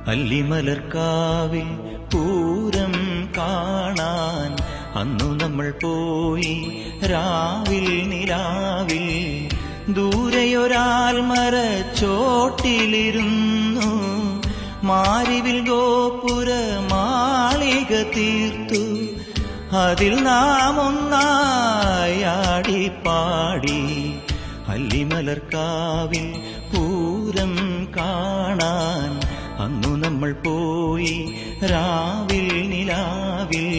അല്ലിമലർക്കാവിൽ പൂരം കാണാൻ അന്നു നമ്മൾ പോയി രാവിൽ നിലാവിൽ ദൂരെയൊരാൽമര ചോട്ടിലിരുന്നു മാരിവിൽ ഗോപുര മാളിക തീർത്തു അതിൽ നാം ഒന്നായാടി പാടി അല്ലിമലർക്കാവിൽ പൂരം കാണാൻ അന്നു നമ്മൾ പോയി രാവിൽ നിലാവിൽ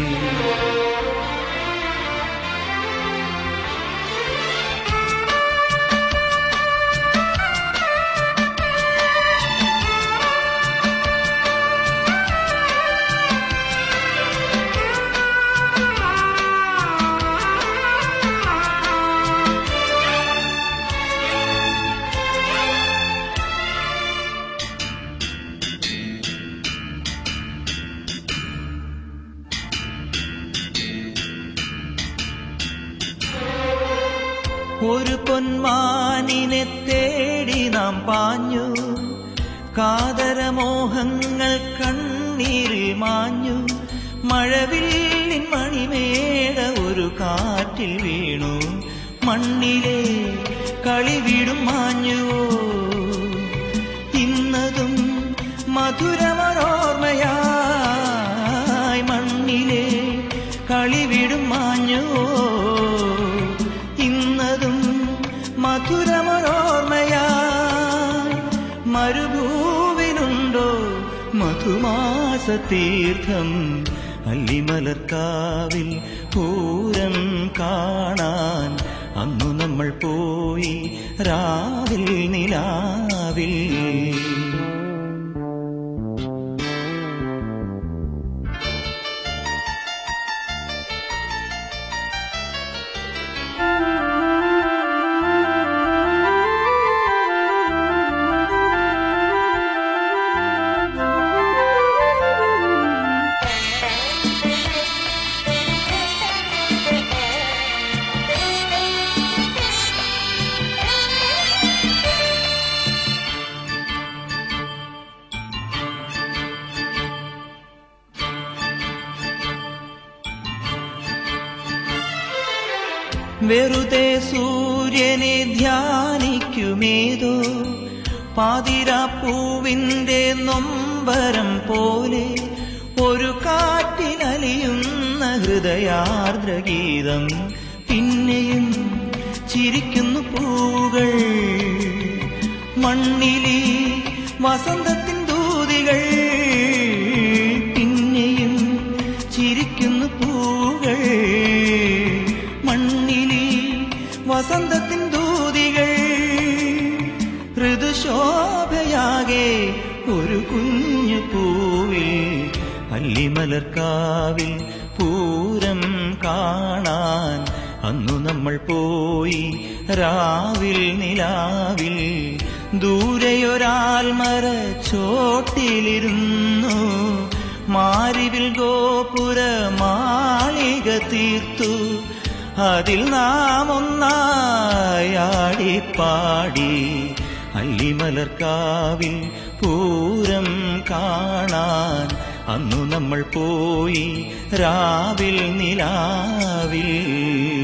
ഒരു പൊന്മാനിനെ തേടി നാം പാഞ്ഞു കാതരമോഹങ്ങൾ കണ്ണീരിൽ മാഞ്ഞു മഴവില്ലിൻ മണിമേട ഒരു കാറ്റിൽ വീണു മണ്ണിലെ കളിവിടും മാഞ്ഞുവോ ഇന്നതും മധുരമനോർമ്മയായി മണ്ണിലെ കളിവിടും മാഞ്ഞുവോ ഇന്നതും മധുരമനോർമ്മയായി മരുഭൂവിനുണ്ടോ മധുമാസ തീർത്ഥം അല്ലിമലർക്കാവിൽ പൂരം കാണാൻ അന്നു നമ്മൾ പോയി രാവിൽ നിലാവിൽ വെറുതെ സൂര്യനെ ധ്യാനിക്കുമേതോ പാതിരാപ്പൂവിന്റെ നൊമ്പരം പോലെ ഒരു കാറ്റിലലിയുന്ന ഹൃദയാർദ്രഗീതം പിന്നെയും ചിരിക്കുന്നു പൂകൾ മണ്ണിലി വസന്തത്തിൻ ദൂതികൾ പിന്നെയും ചിരിക്കുന്നു പൂകൾ മണ്ണിലി വസന്തത്തിൻ ദൂതികൾ ഋതുശോഭയാകെ ഒരു കുഞ്ഞു പൂവിൽ അല്ലിമലർക്കാവിൽ പൂരം കാണാൻ അന്നു നമ്മൾ പോയി രാവിൽ നിലാവിൽ ദൂരെയൊരാൽമര ചോട്ടിലിരുന്നു മാരിവിൽ ഗോപുര മാളിക തീർത്തു അതിൽ നാം ഒന്നായാടി പാടി അല്ലിമലർക്കാവിൽ പൂരം കാണാൻ അന്നു നമ്മൾ പോയി രാവിൽ നിലാവിൽ